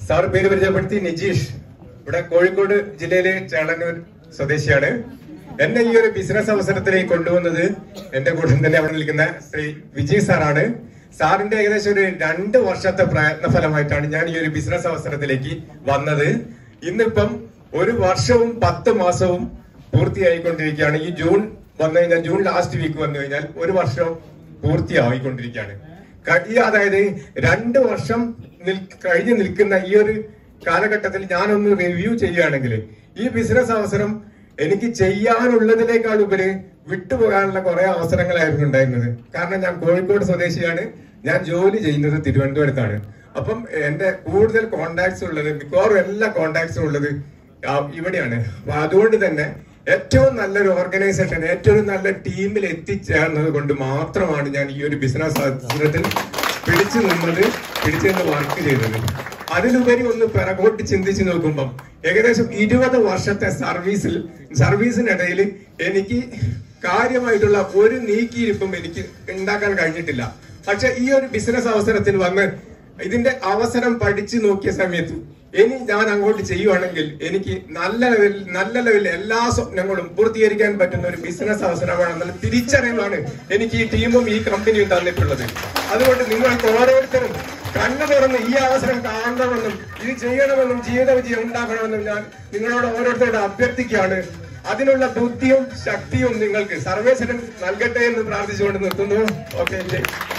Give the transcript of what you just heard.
sir പേര് പരിചയപ്പെടുത്തി നിജീഷ് ഇവിടെ കോഴിക്കോട് ജില്ലയിലെ ചേളന്നൂർ സ്വദേശിയാണ് എന്നെ ഈ ഒരു ബിസിനസ് അവസരത്തിലേക്ക് കൊണ്ടുവന്നത് എന്റെ കൂടെ തന്നെ അവിടെ നിൽക്കുന്ന ശ്രീ വിജയ് സാറാണ് സാറിന്റെ ഏകദേശം ഒരു രണ്ട് വർഷത്തെ പ്രയത്ന ഫലമായിട്ടാണ് ഞാൻ ഈ ഒരു ബിസിനസ് അവസരത്തിലേക്ക് വന്നത് ഇന്നിപ്പം ഒരു വർഷവും പത്ത് മാസവും പൂർത്തിയായിക്കൊണ്ടിരിക്കുകയാണ് ഈ ജൂൺ വന്നു കഴിഞ്ഞാൽ ജൂൺ ലാസ്റ്റ് വീക്ക് വന്നു കഴിഞ്ഞാൽ ഒരു വർഷം പൂർത്തിയായിക്കൊണ്ടിരിക്കുകയാണ് ക- ഈ അതായത് രണ്ട് വർഷം നിൽ- കഴിഞ്ഞ് നിൽക്കുന്ന ഈ ഒരു കാലഘട്ടത്തിൽ ഞാനൊന്ന് റിവ്യൂ ചെയ്യുകയാണെങ്കിൽ ഈ ബിസിനസ് അവസരം എനിക്ക് ചെയ്യാനുള്ളതിനേക്കാൾ ഉപരി വിട്ടുപോകാനുള്ള കുറെ അവസരങ്ങളായിരുന്നു ഉണ്ടായിരുന്നത് കാരണം ഞാൻ കോഴിക്കോട് സ്വദേശിയാണ് ഞാൻ ജോലി ചെയ്യുന്നത് തിരുവനന്തപുരത്താണ് അപ്പം എന്റെ കൂടുതൽ കോണ്ടാക്ട്സ് ഉള്ളത് മിക്കവാറും എല്ലാ കോണ്ടാക്ട്സും ഉള്ളത് ആ, ഇവിടെയാണ് അപ്പൊ അതുകൊണ്ട് തന്നെ ഏറ്റവും നല്ലൊരു ഓർഗനൈസേഷൻ ഏറ്റവും നല്ല ടീമിൽ എത്തിച്ചേർന്നത് കൊണ്ട് മാത്രമാണ് ഞാൻ ഈ ഒരു ബിസിനസ് അവസരത്തിൽ പിടിച്ചു നിന്നത് പിടിച്ചു നിന്ന് വർക്ക് ചെയ്തത് അതിലുപരി ഒന്ന് പിറകോട്ട് ചിന്തിച്ചു നോക്കുമ്പം ഏകദേശം ഇരുപത് വർഷത്തെ സർവീസിൽ സർവീസിനിടയിൽ എനിക്ക് കാര്യമായിട്ടുള്ള ഒരു നീക്കിയിരിപ്പും എനിക്ക് ഉണ്ടാക്കാൻ കഴിഞ്ഞിട്ടില്ല പക്ഷെ ഈ ഒരു ബിസിനസ് അവസരത്തിൽ വന്ന് ഇതിന്റെ അവസരം പഠിച്ചു നോക്കിയ സമയത്ത് ഇനി ഞാൻ അങ്ങോട്ട് ചെയ്യുവാണെങ്കിൽ എനിക്ക് നല്ല ലെവലിൽ നല്ല ലെവലിൽ എല്ലാ സ്വപ്നങ്ങളും പൂർത്തീകരിക്കാൻ പറ്റുന്ന ഒരു ബിസിനസ് അവസരമാണെന്നുള്ള തിരിച്ചറിവാണ് എനിക്ക് ഈ ടീമും ഈ കമ്പനിയും തന്നിട്ടുള്ളത് അതുകൊണ്ട് നിങ്ങൾക്ക് ഓരോരുത്തരും കണ്ണു തുറന്ന് ഈ അവസരം കാണണമെന്നും ഇത് ചെയ്യണമെന്നും ജീവിത വിജയം ഉണ്ടാക്കണമെന്നും ഞാൻ നിങ്ങളോട് ഓരോരുത്തരോട് അഭ്യർത്ഥിക്കുകയാണ് അതിനുള്ള ബുദ്ധിയും ശക്തിയും നിങ്ങൾക്ക് സർവേശ്വരൻ നൽകട്ടെ എന്ന് പ്രാർത്ഥിച്ചുകൊണ്ട് നിർത്തുന്നു ഓക്കെ